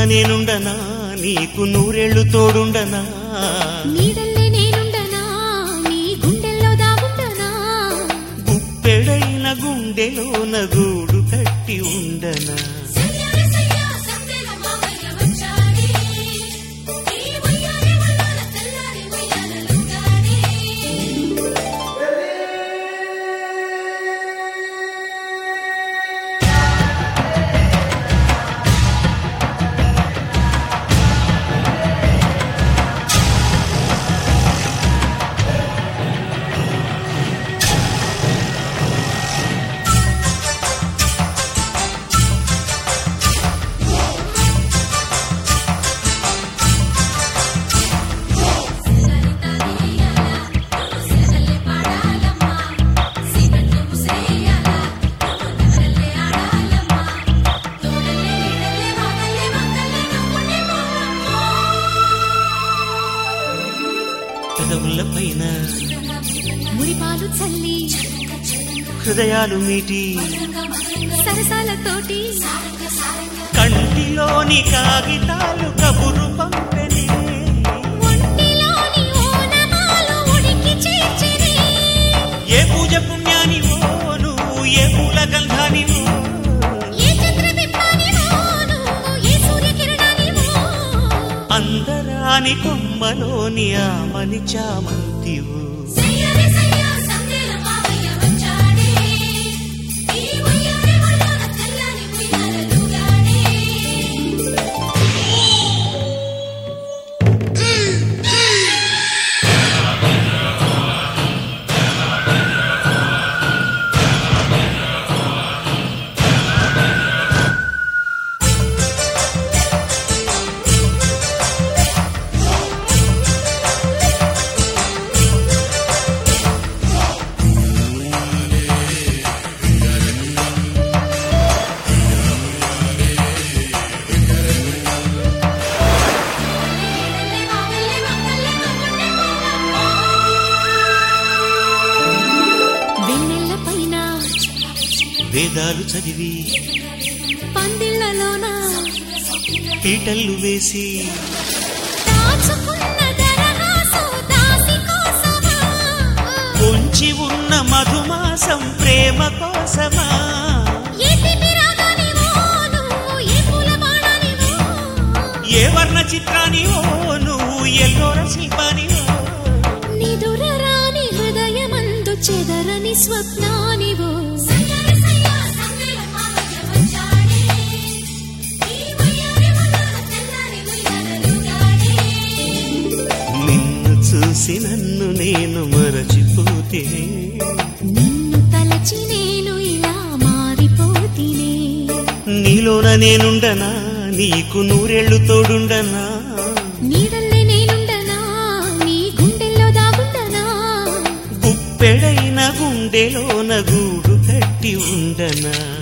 నేనుండనా నీకు నూరేళ్లు తోడుండనా నీడల్లే నేనుండనా నీ గుండెల్లో దాగుండనా గుప్పెడైన గుండెలోన గూడు కట్టి ఉండనా సయ్యారే సయ్యా సందేల మావయ్య వచ్చాడే ఈ ఉయ్యాలే ఉయ్యాల తెల్లారి ఉయ్యాలలుగాడే పెదవుల పైన మురిపాలు చల్లి హృదయాలు మీటి సరసాలతోటి కంటిలోని కాగితాలు కబురు పంపెనే ఒంటిలోని ఓనమాలు ఉడికి చేర్చిరి ఏ పూజ పుణ్యానివో నువ్వు ఏ పూల గంధానివో ఏ చంద్రబింబానివో నువ్వు ఏ సూర్యకిరణానివో అందరాని కొమ్మలోని ఆమని చామంతివు సయ్యారే సయ్యా సందేల మావయ్య వచ్చాడే ఈ ఉయ్యాలే ఉయ్యాల తెల్లారి ఉయ్యాలలుగాడే వెన్నెల పైన వేదాలు చదివి పందిళ్ళలోన పీటల్లు వేసి దాచుకున్న దరహాసు దాసి కోసమా పొంచి ఉన్న మధుమాసం ప్రేమ కోసమా ఏ తిప్పి రాగానివో నువ్వు ఏ పూల బాణానివో ఏ వర్ణ చిత్రానివో నువ్వు ఎల్లోర శిల్పానివో నిదుర రాని హృదయమందు చెదరని స్వప్నానివో నిన్ను చూసి నన్ను నేను మరచిపోతే నిన్ను తలచి నేను ఇలా మారిపోతినే నీలోన నేనుండనా నీకు నూరేళ్లు తోడుండనా నీడల్లే నేనుండనా నీ గుండెల్లో దాగుండనా గుప్పెడైన గుండెలోన గూడు కట్టి ఉండనా